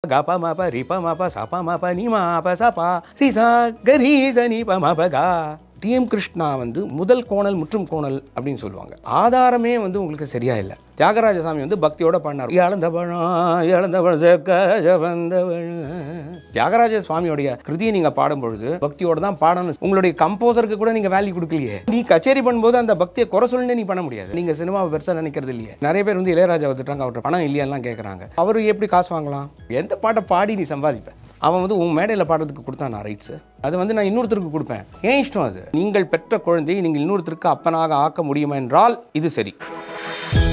கப மப ரிப மப சப மப நி மப சபா ரிசா கரி சனி ப மப கா டிஎம் கிருஷ்ணா வந்து முதல் கோணல் முற்றும் கோணல் அப்படின்னு சொல்லுவாங்க ஆதாரமே வந்து உங்களுக்கு சரியா இல்லை தியாகராஜ சாமி வந்து பக்தியோட பாடினார் இழந்த பழம் இழந்த பழம் செக்க வந்த பழம். தியாகராஜ சுவாமியோடைய கிருதியை நீங்க பாடும் பொழுது பக்தியோட தான் பாடணும் உங்களுடைய கம்போசருக்கு கூட நீங்க வேல்யூ கொடுக்கலையே நீ கச்சேரி பண்ணும்போது அந்த பக்தியை குறை சொல்லுன்னு நீ பண்ண முடியாது நீங்க சினிமாவை பெருசா நினைக்கிறது இல்லையே நிறைய பேர் வந்து இளையராஜா வந்துட்டாங்க அவர்கிட்ட பணம் இல்லையாலாம் கேட்குறாங்க அவர் எப்படி காசு வாங்கலாம் எந்த பாட்டை பாடி நீ சம்பாதிப்ப அவன் வந்து உன் மேடையில் பாடுறதுக்கு கொடுத்தான் நான் ரைட்ஸு அது வந்து நான் இன்னொருத்தருக்கு கொடுப்பேன் ஏன் இஷ்டம் அது நீங்கள் பெற்ற குழந்தையை நீங்கள் இன்னொருத்தருக்கு அப்பனாக ஆக்க முடியுமா என்றால் இது சரி